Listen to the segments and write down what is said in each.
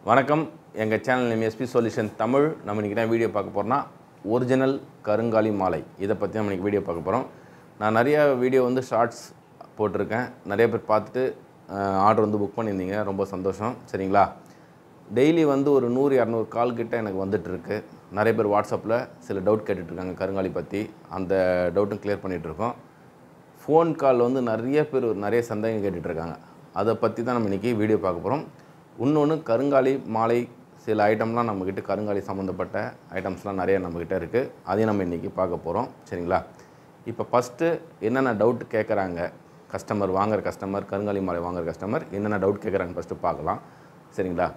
வணக்கம் எங்கள் channel name SP solution Tamil நம்ம இன்றைக்கி தான் வீடியோ பார்க்க போகிறோம்னா ஒரிஜினல் கருங்காலி மாலை இதை பற்றி நம்ம இன்றைக்கி வீடியோ பார்க்க போகிறோம் நான் நிறைய வீடியோ வந்து ஷார்ட்ஸ் போட்டிருக்கேன் நிறைய பேர் பார்த்துட்டு ஆர்டர் வந்து புக் பண்ணியிருந்தீங்க ரொம்ப சந்தோஷம் சரிங்களா டெய்லி வந்து ஒரு நூறு இரநூறு கால் கிட்ட எனக்கு வந்துட்டுருக்கு நிறைய பேர் வாட்ஸ்அப்பில் சில டவுட் கேட்டுட்ருக்காங்க கருங்காலி பற்றி அந்த டவுட்டும் கிளியர் பண்ணிகிட்ருக்கோம் ஃபோன் கால் வந்து நிறைய பேர் நிறைய சந்தேகம் கேட்டுட்டு இருக்காங்க அதை பற்றி தான் நம்ம இன்றைக்கி வீடியோ பார்க்க போகிறோம் இன்னொன்று கருங்காலி மாலை சில ஐட்டம்லாம் நம்மக்கிட்ட கருங்காலி சம்மந்தப்பட்ட ஐட்டம்ஸ்லாம் நிறைய நம்மக்கிட்ட இருக்குது அதையும் நம்ம இன்றைக்கி பார்க்க போகிறோம் சரிங்களா இப்போ ஃபஸ்ட்டு என்னென்ன டவுட் கேட்குறாங்க கஸ்டமர் வாங்குற கஸ்டமர் கருங்காலி மாலை வாங்குற கஸ்டமர் என்னென்ன டவுட் கேட்குறாங்க ஃபஸ்ட்டு பார்க்கலாம் சரிங்களா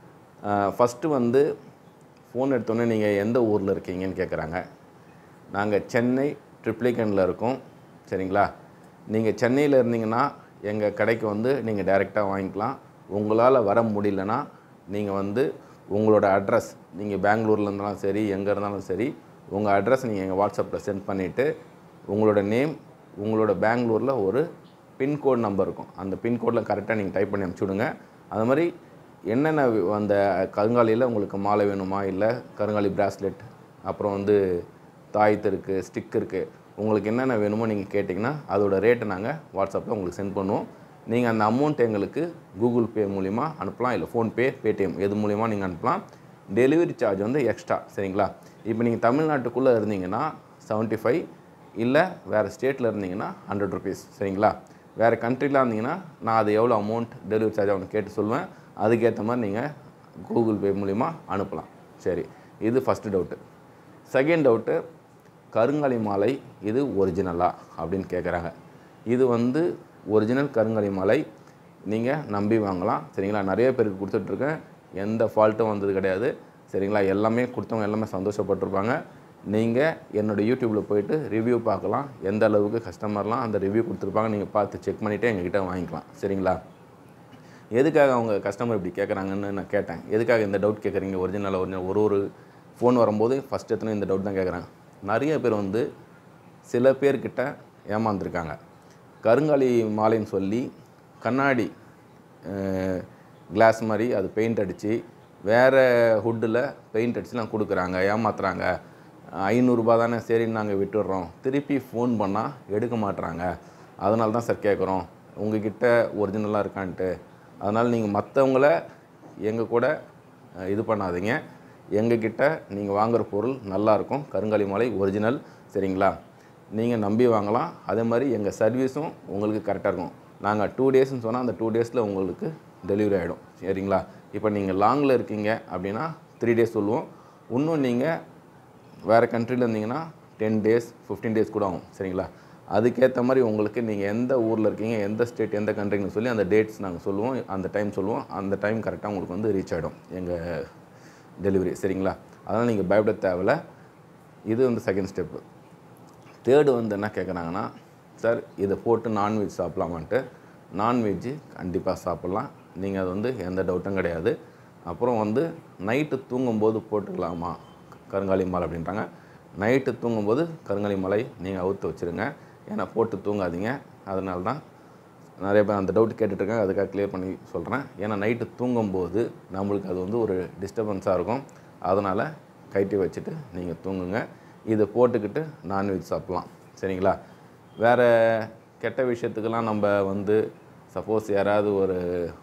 ஃபஸ்ட்டு வந்து ஃபோன் எடுத்தோன்னே நீங்கள் எந்த ஊரில் இருக்கீங்கன்னு கேட்குறாங்க நாங்கள் சென்னை ட்ரிப்ளிகனில் இருக்கோம் சரிங்களா நீங்கள் சென்னையில் இருந்தீங்கன்னா எங்கள் கடைக்கு வந்து நீங்கள் டைரெக்டாக வாங்கிக்கலாம் உங்களால் வர முடியலன்னா நீங்கள் வந்து உங்களோட அட்ரஸ் நீங்கள் பெங்களூரில் இருந்தாலும் சரி எங்கே இருந்தாலும் சரி உங்கள் அட்ரஸ் நீங்கள் எங்கள் வாட்ஸ்அப்பில் சென்ட் பண்ணிவிட்டு உங்களோட நேம் உங்களோட பெங்களூரில் ஒரு பின்கோட் நம்பர் இருக்கும் அந்த பின்கோடில் கரெக்டாக நீங்கள் டைப் பண்ணி அனுப்பிச்சி விடுங்க அது மாதிரி என்னென்ன அந்த கருங்காலியில் உங்களுக்கு மாலை வேணுமா இல்லை கருங்காலி பிராஸ்லெட் அப்புறம் வந்து தாயத்து இருக்குது ஸ்டிக் இருக்குது உங்களுக்கு என்னென்ன வேணுமோ நீங்கள் கேட்டிங்கன்னா அதோட ரேட்டை நாங்கள் வாட்ஸ்அப்பில் உங்களுக்கு சென்ட் பண்ணுவோம் நீங்கள் அந்த அமௌண்ட் எங்களுக்கு கூகுள் பே மூலிமா அனுப்பலாம் இல்லை ஃபோன்பே பேடிஎம் எது மூலிமா நீங்கள் அனுப்பலாம் டெலிவரி சார்ஜ் வந்து எக்ஸ்ட்ரா சரிங்களா இப்போ நீங்கள் தமிழ்நாட்டுக்குள்ளே இருந்தீங்கன்னா செவன்ட்டி ஃபைவ் இல்லை வேறு ஸ்டேட்டில் இருந்தீங்கன்னா ஹண்ட்ரட் ருபீஸ் சரிங்களா வேறு கண்ட்ரியில் இருந்தீங்கன்னா நான் அது எவ்வளோ அமௌண்ட் டெலிவரி சார்ஜ் அவனுக்கு கேட்டு சொல்லுவேன் அதுக்கேற்ற மாதிரி நீங்கள் கூகுள் பே மூலிமா அனுப்பலாம் சரி இது ஃபஸ்ட்டு டவுட்டு செகண்ட் டவுட்டு கருங்காலி மாலை இது ஒரிஜினலா அப்படின்னு கேட்குறாங்க இது வந்து ஒரிஜினல் கருங்காலி மாலை நீங்கள் நம்பி வாங்கலாம் சரிங்களா நிறைய பேருக்கு கொடுத்துட்ருக்கேன் எந்த ஃபால்ட்டும் வந்தது கிடையாது சரிங்களா எல்லாமே கொடுத்தவங்க எல்லாமே சந்தோஷப்பட்டிருப்பாங்க நீங்கள் என்னோடய யூடியூப்பில் போயிட்டு ரிவ்யூ பார்க்கலாம் எந்த அளவுக்கு கஸ்டமர்லாம் அந்த ரிவ்யூ கொடுத்துருப்பாங்க நீங்கள் பார்த்து செக் பண்ணிவிட்டு எங்ககிட்ட வாங்கிக்கலாம் சரிங்களா எதுக்காக அவங்க கஸ்டமர் இப்படி கேட்குறாங்கன்னு நான் கேட்டேன் எதுக்காக இந்த டவுட் கேட்குறீங்க ஒரிஜினல் ஒரிஜினல் ஒரு ஒரு ஃபோன் வரும்போது ஃபஸ்ட் எத்தனை இந்த டவுட் தான் கேட்குறாங்க நிறைய பேர் வந்து சில பேர்கிட்ட ஏமாந்துருக்காங்க கருங்காலி மாலைன்னு சொல்லி கண்ணாடி கிளாஸ் மாதிரி அது பெயிண்ட் அடித்து வேறு ஹுட்டில் பெயிண்ட் அடிச்சுலாம் கொடுக்குறாங்க ஏமாத்துறாங்க ஐநூறுரூபா தானே சரின்னு நாங்கள் விட்டுடுறோம் திருப்பி ஃபோன் பண்ணால் எடுக்க மாட்டுறாங்க அதனால தான் சார் கேட்குறோம் உங்ககிட்ட ஒரிஜினலாக இருக்கான்ட்டு அதனால் நீங்கள் மற்றவங்கள எங்கள் கூட அஹ், இது பண்ணாதீங்க எங்ககிட்ட நீங்கள் வாங்குகிற பொருள் நல்லாயிருக்கும் கருங்காலி மாலை ஒரிஜினல் சரிங்களா நீங்கள் நம்பி வாங்கலாம் அதே மாதிரி எங்கள் சர்வீஸும் உங்களுக்கு கரெக்டாக இருக்கும் நாங்கள் டூ டேஸ்னு சொன்னால் அந்த டூ டேஸில் உங்களுக்கு டெலிவரி ஆகிடும் சரிங்களா இப்போ நீங்கள் லாங்கில் இருக்கீங்க அப்படின்னா த்ரீ டேஸ் சொல்லுவோம் இன்னும் நீங்கள் வேறு கண்ட்ரியில் இருந்தீங்கன்னா டென் டேஸ் ஃபிஃப்டீன் டேஸ் கூட ஆகும் சரிங்களா அதுக்கேற்ற மாதிரி உங்களுக்கு நீங்கள் எந்த ஊரில் இருக்கீங்க எந்த ஸ்டேட் எந்த கண்ட்ரின்னு சொல்லி அந்த டேட்ஸ் நாங்கள் சொல்லுவோம் அந்த டைம் சொல்லுவோம் அந்த டைம் கரெக்டாக உங்களுக்கு வந்து ரீச் ஆகிடும் எங்கள் டெலிவரி சரிங்களா அதனால் நீங்கள் பயப்பட தேவையில்ல இது வந்து செகண்ட் ஸ்டெப்பு தேர்டு வந்து என்ன கேட்குறாங்கன்னா சார் இதை போட்டு நான்வெஜ் சாப்பிட்லாமான்ட்டு நான்வெஜ்ஜு கண்டிப்பாக சாப்பிட்லாம் நீங்கள் அது வந்து எந்த டவுட்டும் கிடையாது அப்புறம் வந்து நைட்டு தூங்கும்போது போட்டுக்கலாமா கருங்காலி மாலை அப்படின்றாங்க நைட்டு தூங்கும்போது கருங்காலி மலை நீங்கள் அவுத்து வச்சுருங்க ஏன்னா போட்டு தூங்காதீங்க அதனால தான் நிறைய பேர் அந்த டவுட் கேட்டுட்ருக்காங்க அதுக்காக க்ளியர் பண்ணி சொல்கிறேன் ஏன்னா நைட்டு தூங்கும்போது நம்மளுக்கு அது வந்து ஒரு டிஸ்டர்பன்ஸாக இருக்கும் அதனால் கைட்டி வச்சுட்டு நீங்கள் தூங்குங்க இதை போட்டுக்கிட்டு நான்வெஜ் சாப்பிட்லாம் சரிங்களா வேறு கெட்ட விஷயத்துக்கெல்லாம் நம்ம வந்து சப்போஸ் யாராவது ஒரு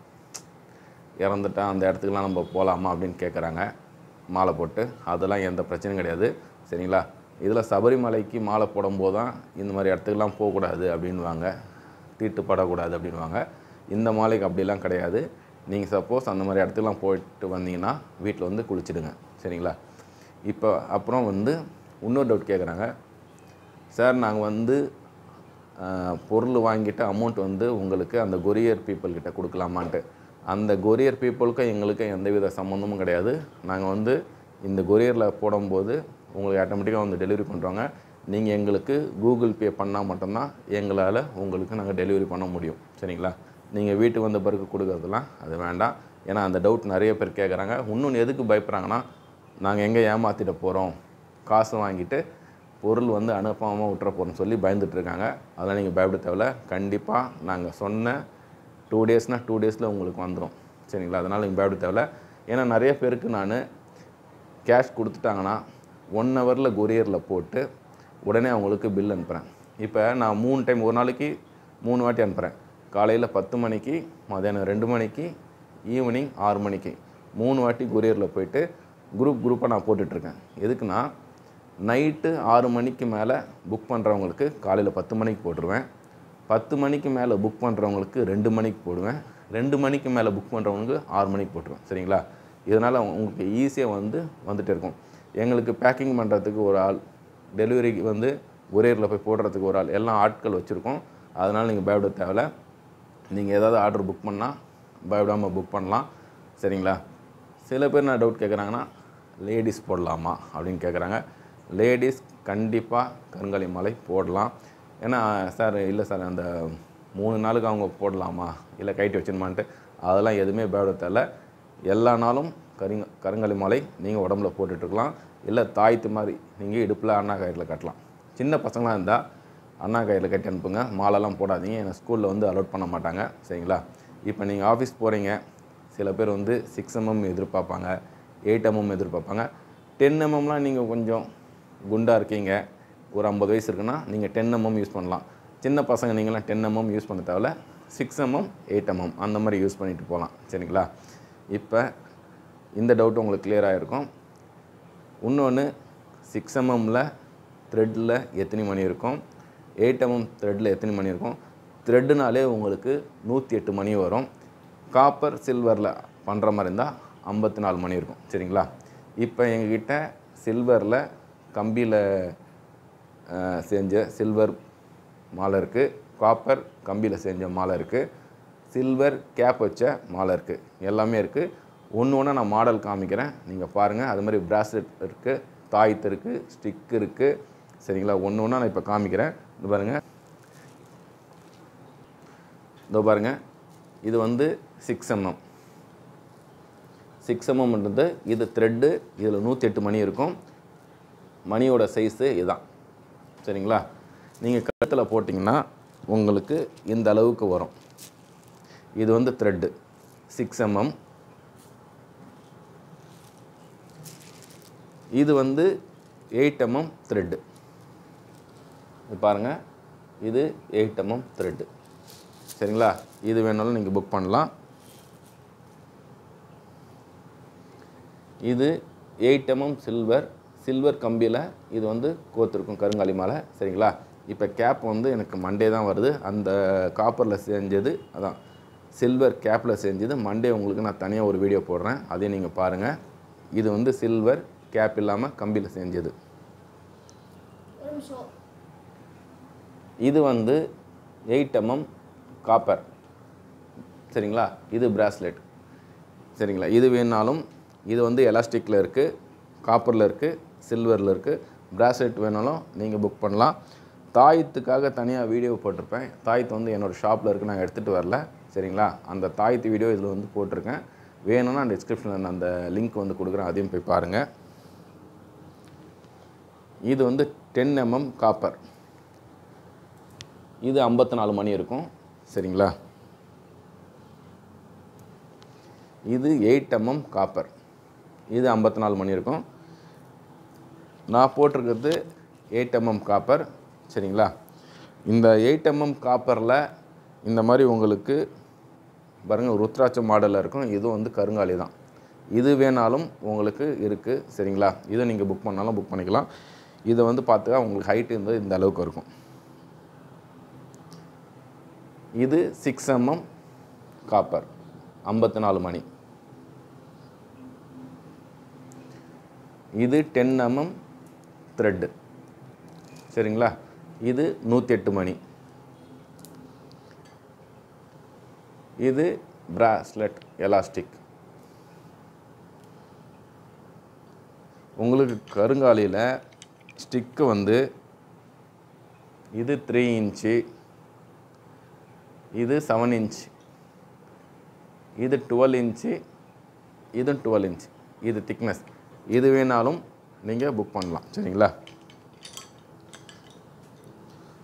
இறந்துட்டா அந்த இடத்துக்குலாம் நம்ம போகலாமா அப்படின்னு கேட்குறாங்க மாலை போட்டு அதெல்லாம் எந்த பிரச்சனையும் கிடையாது சரிங்களா இதில் சபரிமலைக்கு மாலை போடும்போது தான் இந்த மாதிரி இடத்துக்குலாம் போகக்கூடாது அப்படின்வாங்க தீட்டுப்படக்கூடாது அப்படின்வாங்க இந்த மாலைக்கு அப்படிலாம் கிடையாது நீங்கள் சப்போஸ் அந்த மாதிரி இடத்துக்குலாம் போயிட்டு வந்தீங்கன்னா வீட்டில் வந்து குளிச்சிடுங்க சரிங்களா இப்போ அப்புறம் வந்து இன்னொரு டவுட் கேட்குறாங்க சார் நாங்கள் வந்து அஹ், பொருள் வாங்கிட்டு அமௌண்ட் வந்து உங்களுக்கு அந்த கொரியர் பீப்புள் கிட்ட கொடுக்கலாமான்ட்டு அந்த கொரியர் பீப்புளுக்கும் எங்களுக்கும் எந்தவித சம்மந்தமும் கிடையாது நாங்கள் வந்து இந்த கொரியரில் போடும்போது உங்களுக்கு ஆட்டோமேட்டிக்காக வந்து டெலிவரி பண்ணுறாங்க நீங்கள் எங்களுக்கு கூகுள் பே பண்ணால் மட்டும்தான் எங்களால் உங்களுக்கு நாங்கள் டெலிவரி பண்ண முடியும் சரிங்களா நீங்கள் வீட்டுக்கு வந்த பிறகு கொடுக்கறதுலாம் அது வேண்டாம் ஏன்னா அந்த டவுட் நிறைய பேர் கேட்குறாங்க இன்னொன்று எதுக்கு பயப்படுறாங்கன்னா நாங்கள் எங்கே ஏமாற்றிட போகிறோம் காசு வாங்கிட்டு பொருள் வந்து அனுப்பாமல் விட்டுற போகிறோம்னு சொல்லி பயந்துட்டு இருக்காங்க அதெல்லாம் நீங்கள் பயப்பட தேவையில்ல கண்டிப்பாக நாங்கள் சொன்ன டூ டேஸ்னால் டூ டேஸில் உங்களுக்கு வந்துடும் சரிங்களா அதனால் நீங்கள் பயப்பட தேவையில்ல ஏன்னா நிறைய பேருக்கு நான் கேஷ் கொடுத்துட்டாங்கன்னா ஒன் ஹவரில் கொரியரில் போட்டு உடனே அவங்களுக்கு பில் அனுப்புகிறேன் இப்போ நான் மூணு டைம் ஒரு நாளைக்கு மூணு வாட்டி அனுப்புகிறேன் காலையில் பத்து மணிக்கு மதியானம் ரெண்டு மணிக்கு ஈவினிங் ஆறு மணிக்கு மூணு வாட்டி கொரியரில் போயிட்டு குரூப் குரூப்பாக நான் போட்டுட்ருக்கேன் எதுக்குன்னா நைட்டு ஆறு மணிக்கு மேலே புக் பண்ணுறவங்களுக்கு காலையில் பத்து மணிக்கு போட்டுருவேன் பத்து மணிக்கு மேலே புக் பண்ணுறவங்களுக்கு ரெண்டு மணிக்கு போடுவேன் ரெண்டு மணிக்கு மேலே புக் பண்ணுறவங்களுக்கு ஆறு மணிக்கு போட்டுருவேன் சரிங்களா இதனால் உங்களுக்கு ஈஸியாக வந்து வந்துட்டு இருக்கும் எங்களுக்கு பேக்கிங் பண்ணுறதுக்கு ஒரு ஆள் டெலிவரிக்கு வந்து கொரியரில் போய் போடுறதுக்கு ஒரு ஆள் எல்லாம் ஆட்கள் வச்சுருக்கோம் அதனால் நீங்கள் பயப்பட தேவையில்ல நீங்கள் ஏதாவது ஆர்டர் புக் பண்ணால் பயப்படாமல் புக் பண்ணலாம் சரிங்களா சில பேர் நான் டவுட் கேட்குறாங்கன்னா லேடிஸ் போடலாமா அப்படின்னு கேட்குறாங்க லேடிஸ் கண்டிப்பாக கருங்காலி மலை போடலாம் ஏன்னா சார் இல்லை சார் அந்த மூணு நாளுக்கு அவங்க போடலாமா இல்லை கைட்டு வச்சிருமான்ட்டு அதெல்லாம் எதுவுமே பயப்பட தேவையில்ல எல்லா நாளும் கருங்க கருங்காலி மாலை நீங்கள் உடம்புல போட்டுட்ருக்கலாம் இல்லை தாய்த்து மாதிரி நீங்கள் இடுப்பில் அண்ணா கயிறில் கட்டலாம் சின்ன பசங்களாக இருந்தால் அண்ணா கயிறில் கட்டி அனுப்புங்க மாலைலாம் போடாதீங்க ஏன்னா ஸ்கூலில் வந்து அலோட் பண்ண மாட்டாங்க சரிங்களா இப்போ நீங்கள் ஆஃபீஸ் போகிறீங்க சில பேர் வந்து சிக்ஸ் எம்எம் எதிர்பார்ப்பாங்க எயிட் எம்எம் எதிர்பார்ப்பாங்க டென் எம்எம்லாம் நீங்கள் கொஞ்சம் குண்டாக இருக்கீங்க ஒரு ஐம்பது வயசு இருக்குன்னா நீங்கள் டென் எம்எம் யூஸ் பண்ணலாம் சின்ன பசங்க நீங்களாம் டென் எம்எம் யூஸ் பண்ண தேவையில்ல சிக்ஸ் எம்எம் எயிட் எம்எம் அந்த மாதிரி யூஸ் பண்ணிட்டு போகலாம் சரிங்களா இப்போ இந்த டவுட் உங்களுக்கு கிளியராக இருக்கும் இன்னொன்று சிக்ஸ் எம்எம்மில் த்ரெட்டில் எத்தனை மணி இருக்கும் எயிட் எம்எம் த்ரெட்டில் எத்தனை மணி இருக்கும் த்ரெட்டுனாலே உங்களுக்கு நூற்றி எட்டு மணி வரும் காப்பர் சில்வரில் பண்ணுற மாதிரி இருந்தால் ஐம்பத்தி நாலு மணி இருக்கும் சரிங்களா இப்போ எங்ககிட்ட சில்வரில் கம்பியில் அஹ், செஞ்ச சில்வர் மாலை இருக்குது காப்பர் கம்பியில் செஞ்ச மாலை இருக்குது சில்வர் கேப் வச்ச மாலை இருக்குது எல்லாமே இருக்குது ஒன்று ஒன்று நான் மாடல் காமிக்கிறேன் நீங்கள் பாருங்கள் அது மாதிரி பிராஸ்லெட் இருக்குது தாயத்து இருக்குது ஸ்டிக் இருக்குது சரிங்களா ஒன்று ஒன்றா நான் இப்போ காமிக்கிறேன் இது பாருங்கள் இதோ பாருங்கள் இது வந்து சிக்ஸ் எம்எம் சிக்ஸ் எம்எம்ன்றது இது த்ரெட்டு இதில் நூற்றி எட்டு மணி இருக்கும் மணியோட சைஸு இதுதான் சரிங்களா நீங்கள் கழுத்தில் போட்டிங்கன்னா உங்களுக்கு இந்த அளவுக்கு வரும் இது வந்து த்ரெட்டு சிக்ஸ் எம்எம் இது வந்து எயிட் எம்எம் த்ரெட்டு இது பாருங்கள் இது எயிட் எம்எம் த்ரெட்டு சரிங்களா இது வேணாலும் நீங்கள் புக் பண்ணலாம் இது எயிட் எம்எம் சில்வர் சில்வர் கம்பியில் இது வந்து கோத்துருக்கும் கருங்காலி மாலை சரிங்களா இப்போ கேப் வந்து எனக்கு மண்டே தான் வருது அந்த காப்பரில் செஞ்சது அதான் சில்வர் கேப்பில் செஞ்சது மண்டே உங்களுக்கு நான் தனியாக ஒரு வீடியோ போடுறேன் அதையும் நீங்கள் பாருங்கள் இது வந்து சில்வர் கேப் இல்லாமல் கம்பியில் செஞ்சது ஒரு நிமிஷம் இது வந்து எயிட் எம்எம் காப்பர் சரிங்களா இது பிராஸ்லெட் சரிங்களா இது வேணாலும் இது வந்து எலாஸ்டிக்கில் இருக்குது காப்பரில் இருக்குது சில்வரில் இருக்குது பிராஸ்லெட் வேணாலும் நீங்கள் புக் பண்ணலாம் தாயத்துக்காக தனியாக வீடியோ போட்டிருப்பேன் தாயத்து வந்து என்னோடய ஷாப்பில் இருக்குது நான் எடுத்துகிட்டு வரல சரிங்களா அந்த தாயத்து வீடியோ இதில் வந்து போட்டிருக்கேன் வேணும்னா டிஸ்கிரிப்ஷனில் நான் அந்த லிங்க் வந்து கொடுக்குறேன் அதையும் போய் பாருங்கள் இது வந்து டென் எம்எம் காப்பர் இது ஐம்பத்தி நாலு மணி இருக்கும் சரிங்களா இது எயிட் எம்எம் காப்பர் இது ஐம்பத்தி நாலு மணி இருக்கும் நான் போட்டிருக்கிறது எயிட் எம்எம் காப்பர் சரிங்களா இந்த எயிட் எம்எம் காப்பரில் இந்த மாதிரி உங்களுக்கு பாருங்கள் ருத்ராட்ச மாடலில் இருக்கும் இதுவும் வந்து கருங்காலி தான் இது வேணாலும் உங்களுக்கு இருக்குது சரிங்களா இதை நீங்கள் புக் பண்ணாலும் புக் பண்ணிக்கலாம் இதை வந்து பார்த்துக்கா உங்களுக்கு ஹைட் இருந்தது இந்த அளவுக்கு இருக்கும் இது சிக்ஸ் எம்எம் காப்பர் ஐம்பத்தி நாலு மணி இது டென் எம்எம் த்ரெட்டு சரிங்களா இது நூற்றி எட்டு மணி இது பிராஸ்லெட் எலாஸ்டிக் உங்களுக்கு கருங்காலியில் ஸ்டிக்கு வந்து இது த்ரீ இன்ச்சு இது செவன் இன்ச் இது டுவெல் இன்ச்சு இது டுவெல் இன்ச் இது திக்னஸ் இது வேணாலும் நீங்கள் புக் பண்ணலாம் சரிங்களா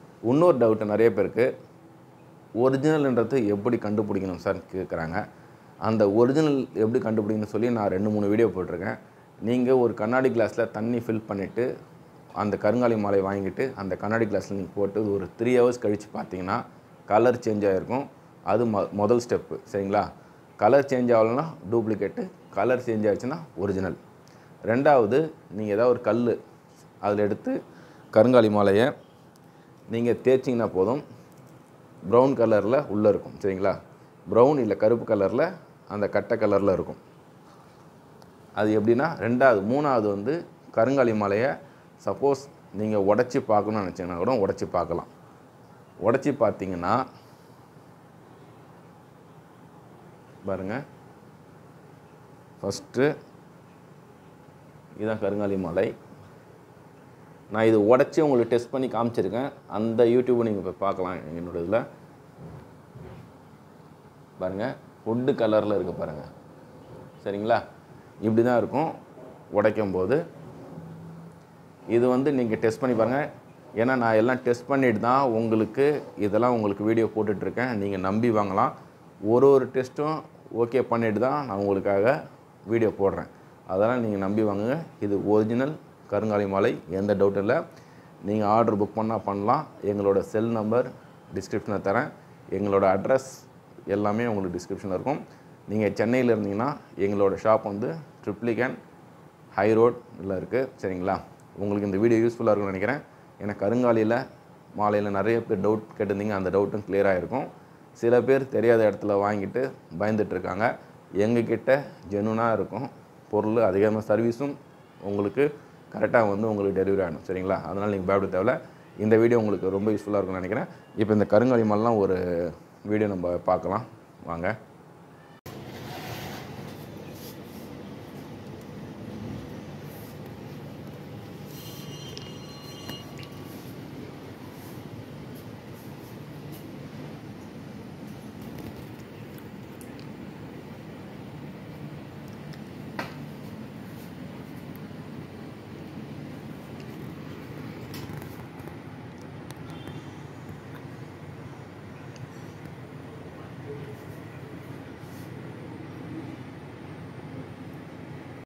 இன்னொரு டவுட்டு நிறைய பேருக்கு ஒரிஜினல்ன்றது எப்படி கண்டுபிடிக்கணும் சார் கேட்குறாங்க அந்த ஒரிஜினல் எப்படி கண்டுபிடிங்கன்னு சொல்லி நான் ரெண்டு மூணு வீடியோ போட்டிருக்கேன் நீங்கள் ஒரு கண்ணாடி கிளாஸில் தண்ணி ஃபில் பண்ணிவிட்டு அந்த கருங்காலி மாலை வாங்கிட்டு அந்த கண்ணாடி கிளாஸில் நீங்கள் போட்டு ஒரு த்ரீ ஹவர்ஸ் கழித்து பார்த்தீங்கன்னா கலர் சேஞ்ச் ஆகிருக்கும் அது மொ முதல் ஸ்டெப்பு சரிங்களா கலர் சேஞ்ச் ஆகலைன்னா டூப்ளிகேட்டு கலர் சேஞ்ச் ஆச்சுன்னா ஒரிஜினல் ரெண்டாவது நீங்கள் ஏதாவது ஒரு கல் அதில் எடுத்து கருங்காலி மாலையை நீங்கள் தேய்ச்சிங்கன்னா போதும் ப்ரௌன் கலரில் உள்ளே இருக்கும் சரிங்களா ப்ரௌன் இல்லை கருப்பு கலரில் அந்த கட்டை கலரில் இருக்கும் அது எப்படின்னா ரெண்டாவது மூணாவது வந்து கருங்காலி மலையை சப்போஸ் நீங்கள் உடச்சி பார்க்கணும்னு நினச்சிங்கன்னா கூட உடச்சி பார்க்கலாம் உடச்சி பார்த்தீங்கன்னா பாருங்கள் ஃபஸ்ட்டு இதுதான் கருங்காலி மலை நான் இது உடச்சி உங்களுக்கு டெஸ்ட் பண்ணி காமிச்சிருக்கேன் அந்த யூடியூப்பை நீங்கள் போய் பார்க்கலாம் என்னோட இதில் பாருங்கள் வுட்டு கலரில் இருக்குது பாருங்கள் சரிங்களா இப்படி தான் இருக்கும் உடைக்கும் போது இது வந்து நீங்கள் டெஸ்ட் பண்ணி பாருங்கள் ஏன்னா நான் எல்லாம் டெஸ்ட் பண்ணிட்டு தான் உங்களுக்கு இதெல்லாம் உங்களுக்கு வீடியோ போட்டுட்ருக்கேன் நீங்கள் நம்பி வாங்கலாம் ஒரு ஒரு டெஸ்ட்டும் ஓகே பண்ணிட்டு தான் நான் உங்களுக்காக வீடியோ போடுறேன் அதெல்லாம் நீங்கள் நம்பி வாங்குங்க இது ஒரிஜினல் கருங்காலி மாலை எந்த டவுட்டும் இல்லை நீங்கள் ஆர்டர் புக் பண்ணால் பண்ணலாம் எங்களோட செல் நம்பர் டிஸ்கிரிப்ஷனில் தரேன் எங்களோட அட்ரஸ் எல்லாமே உங்களுக்கு டிஸ்கிரிப்ஷனில் இருக்கும் நீங்கள் சென்னையில் இருந்தீங்கன்னா எங்களோட ஷாப் வந்து ட்ரிப்ளிகன் ஹை ரோட்டில் இருக்குது சரிங்களா உங்களுக்கு இந்த வீடியோ யூஸ்ஃபுல்லாக இருக்கும்னு நினைக்கிறேன் ஏன்னா கருங்காலியில் மாலையில் நிறைய பேர் டவுட் கேட்டிருந்தீங்க அந்த டவுட்டும் கிளியராக இருக்கும் சில பேர் தெரியாத இடத்துல வாங்கிட்டு பயந்துட்டு இருக்காங்க எங்ககிட்ட ஜெனுனாக இருக்கும் பொருள் அதிகமாக சர்வீஸும் உங்களுக்கு கரெக்டாக வந்து உங்களுக்கு டெலிவரி ஆகணும் சரிங்களா அதனால் நீங்கள் பயப்பட தேவையில்ல இந்த வீடியோ உங்களுக்கு ரொம்ப யூஸ்ஃபுல்லாக இருக்கும்னு நினைக்கிறேன் இப்போ இந்த கருங்காலி மாலாம் ஒரு வீடியோ நம்ம பார்க்கலாம் வாங்க